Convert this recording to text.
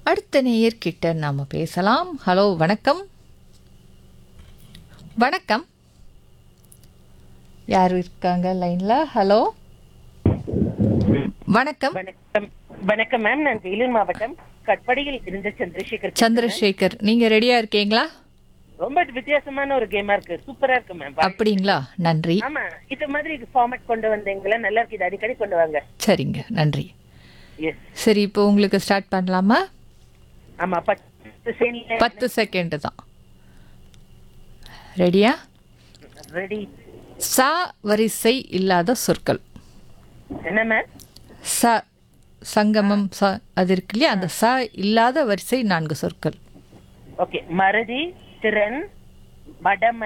அடுத்த நேயர்கிட்ட நாம பேசலாம் ஹலோ வணக்கம் வணக்கம் யார் இருக்காங்க லைன்ல ஹலோ வணக்கம் வணக்கம் வணக்கம் மேம் நான் வேலூர் மாவட்டம் கட்படியில் இருந்த சந்திரசேகர் சந்திரசேகர் நீங்க ரெடியா இருக்கீங்களா ரொம்ப வித்தியாசமான ஒரு கேமா இருக்கு சூப்பரா இருக்கு மேம் அப்படிங்களா நன்றி ஆமா இது மாதிரி ஃபார்மேட் கொண்டு வந்தீங்களா நல்லா இருக்கு இது அடிக்கடி கொண்டு வாங்க சரிங்க நன்றி எஸ் சரி இப்போ உங்களுக்கு ஸ்டார்ட் பண்ணலாமா ஆமா பத்து சேனில பத்து செகண்ட் தான் ரெடியா ரெடி சா வரிசை இல்லாத சொற்கள் என்ன மேம் ச சங்கமம் ச அது இருக்கு இல்லையா அந்த ச இல்லாத வரிசை நான்கு சொற்கள் ஓகே மறதி திறன் வடம